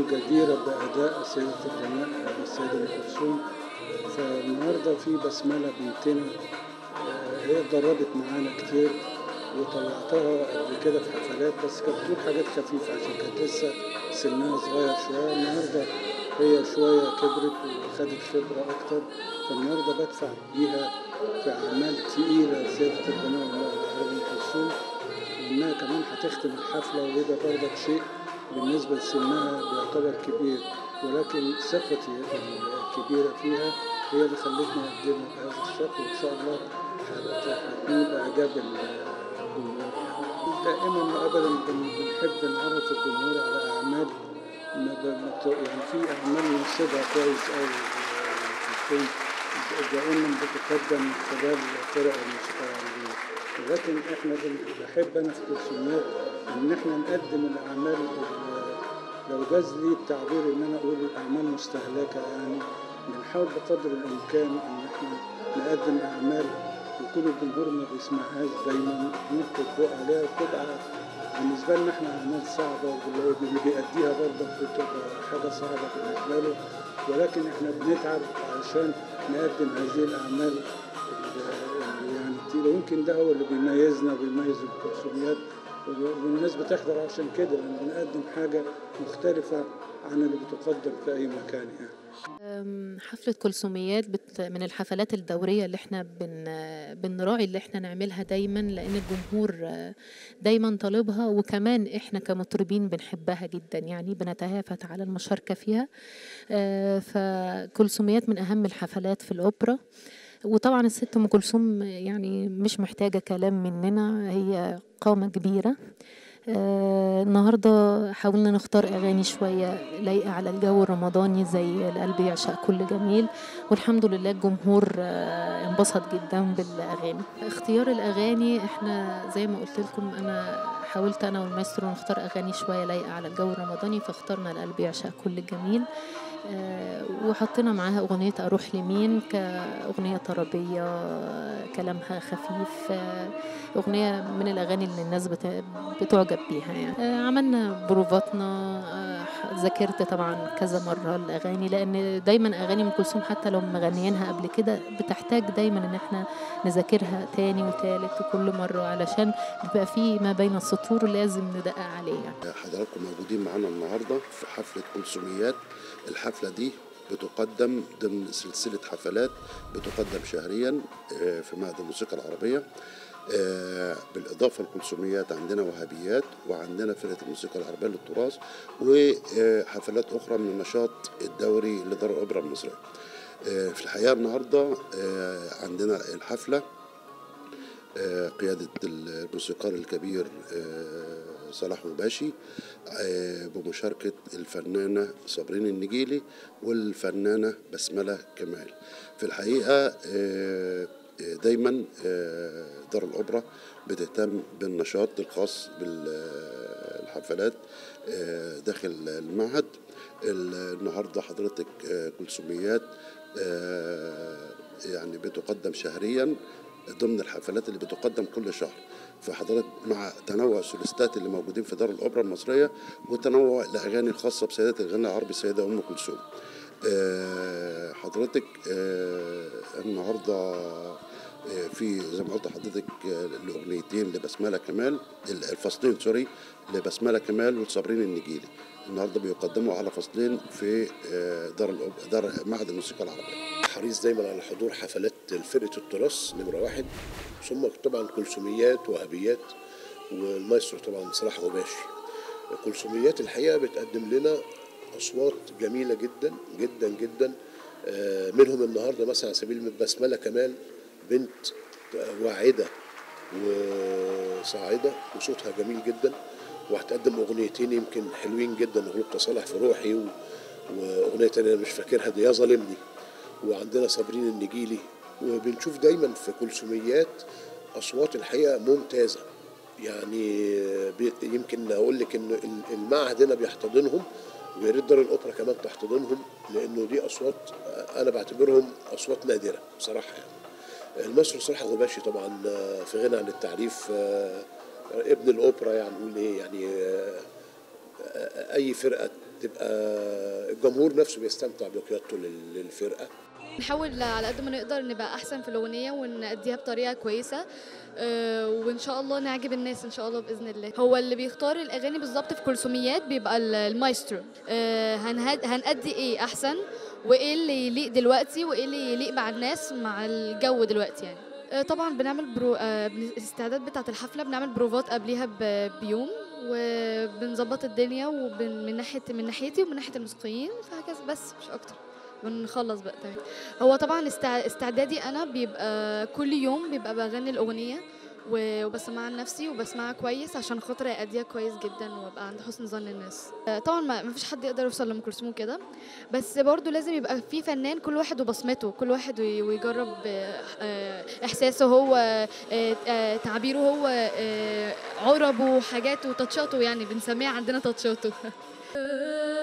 جديرة بأداء سيدة الغناء السيدة أم كلثوم فالنهاردة في بسملة بنتنا آه، هي اتدربت معانا كتير وطلعتها قبل كده في حفلات بس كانت بتقول حاجات خفيفة عشان كانت لسه سنها صغير شوية النهاردة هي شوية كبرت وخدت خبرة أكتر فالنهاردة بدفع بيها في أعمال تقيلة سيدة الغناء والله أم كلثوم وإنها كمان هتختم الحفلة وده برضك شيء بالنسبة لسنها بيعتبر كبير ولكن ثقتي الكبيرة فيها هي اللي خلتني أقدمها بهذا الشكل وإن شاء الله هت- هتنول إعجاب الجمهور دائما وأبدا بن- بنحب نعرف الجمهور على أعمال ما ب- ما ت- يعني في أعمال ننسبها كويس أوي في الفيلم دائما بتقدم خلال فرق الموسيقى العربية ولكن احنا بن- بحب انا في كلثوميات ان احنا نقدم الاعمال ال- لو جاز لي التعبير ان انا اقول الاعمال مستهلكه يعني بنحاول بقدر الامكان ان احنا نقدم اعمال يكون الجمهور ما بيسمعهاش دايما نلقي الضوء عليها وتبقى بالنسبه لنا احنا اعمال صعبه واللي اللي بيأديها برضه بتبقى حاجه صعبه بالنسبه له ولكن احنا بنتعب عشان نقدم هذه الاعمال اللي يعني تقيلة. يمكن ده هو اللي بيميزنا وبيميز الكلثوميات والناس بتحضر عشان كده لان بنقدم حاجه مختلفه عن اللي بتقدم في اي مكان يعني أم، حفلة كلثوميات بت من الحفلات الدورية اللي احنا بن بنراعي اللي احنا نعملها دايما لأن الجمهور آه، دايما طالبها وكمان احنا كمطربين بنحبها جدا يعني بنتهافت على المشاركة فيها آه، فكلثوميات من أهم الحفلات في الأوبرا وطبعا الست أم كلثوم يعني مش محتاجة كلام مننا هي قامة كبيرة آه النهارده حاولنا نختار اغاني شويه لايقه على الجو الرمضاني زي القلب يعشق كل جميل والحمد لله الجمهور آه انبسط جدا بالاغاني اختيار الاغاني احنا زي ما قلت لكم انا حاولت انا والمايسترو نختار اغاني شويه لايقه على الجو الرمضاني فاخترنا القلب يعشق كل جميل آه، وحطينا معاها أغنية أروح لمين كأغنية طربية آه، كلامها خفيف آه، أغنية من الأغاني اللي الناس بت- بتعجب بيها يعني آه، عملنا بروفاتنا آه، ذاكرت طبعا كذا مرة الأغاني لأن دايما أغاني أم كلثوم حتى لو مغنيينها قبل كده بتحتاج دايما إن احنا نذاكرها تاني وتالت وكل مرة علشان بيبقى في ما بين السطور لازم ندقق عليه يعني. حضراتكم موجودين معانا النهارده في حفله كلثوميات الحفله دي بتقدم ضمن سلسله حفلات بتقدم شهريا آه، في معهد الموسيقى العربيه آه، بالاضافه للكلثوميات عندنا وهابيات وعندنا فرقه الموسيقى العربيه للتراث وحفلات اخرى من النشاط الدوري لدار الاوبرا المصريه آه، في الحقيقه النهارده آه، عندنا الحفله آه، قيادة الموسيقار الكبير آه، صلاح مباشي آه، بمشاركة الفنانة صابرين النجيلي والفنانة بسملة كمال في الحقيقة آه، آه، دايما آه، دار الأوبرا بتهتم بالنشاط الخاص بالحفلات آه، داخل المعهد ال- النهارده حضرتك آه، كلثوميات آه، يعني بتقدم شهريا ضمن الحفلات اللي بتقدم كل شهر فحضرتك مع تنوع السوليستات اللي موجودين في دار الاوبرا المصريه وتنوع الاغاني الخاصه بسيده الغناء العربي السيده ام كلثوم آه، حضرتك آه، النهارده آه، في زي ما قلت لحضرتك آه، الاغنيتين لبسمله كمال الفصلين سوري لبسمله كمال وصابرين النجيلي النهارده بيقدموا على فصلين في آه، دار الأوب- دار معهد الموسيقى العربيه حريص دايما على حضور حفلات فرقه التراث نمره واحد ثم طبعا كلثوميات وهبيات والمايسترو طبعا صلاح غباشي كلثوميات الحقيقه بتقدم لنا اصوات جميله جدا جدا جدا آه، منهم النهارده مثلا على سبيل المثال بسمله كمال بنت واعده وصاعده وصوتها جميل جدا وهتقدم اغنيتين يمكن حلوين جدا اغنيه تصالح في روحي و... واغنيه تانية أنا مش فاكرها دي يا ظالمني وعندنا صابرين النجيلي وبنشوف دايما في كلثوميات اصوات الحقيقه ممتازه يعني بي- يمكن اقول لك ان ال- المعهد هنا بيحتضنهم ويا ريت دار الاوبرا كمان تحتضنهم لانه دي اصوات انا بعتبرهم اصوات نادره بصراحه يعني الماسترو صلاح غباشي طبعا آه، في غنى عن التعريف آه، ابن الاوبرا يعني نقول ايه يعني آه، اي فرقه تبقى الجمهور نفسه بيستمتع بقيادته لل- للفرقه نحاول على قد ما نقدر نبقى احسن في الاغنيه ونأديها بطريقه كويسه آه، وان شاء الله نعجب الناس ان شاء الله باذن الله هو اللي بيختار الاغاني بالظبط في كلثوميات بيبقى ال- المايسترو آه، هنهد- هنأدي ايه احسن وايه اللي يليق دلوقتي وايه اللي يليق مع الناس مع الجو دلوقتي يعني آه، طبعا بنعمل برو آه، بن- الاستعداد بتاعه الحفله بنعمل بروفات قبليها ب- بيوم وبنظبط الدنيا وبن من ناحيه من ناحيتي ومن ناحيه الموسيقيين فهكذا بس مش اكتر بنخلص بقى تمام هو طبعا استع- استعدادي انا بيبقى كل يوم بيبقى بغني الاغنيه و- وبسمعها لنفسي وبسمعها كويس عشان خاطر اديها كويس جدا وابقى عند حسن ظن الناس آه، طبعا ما ما فيش حد يقدر يوصل لام كلثوم كده بس برضو لازم يبقى في فنان كل واحد وبصمته كل واحد وي- ويجرب آه، آه، احساسه هو آه، آه، تعبيره هو آه، عربه وحاجاته وتاتشاته يعني بنسميها عندنا تاتشاته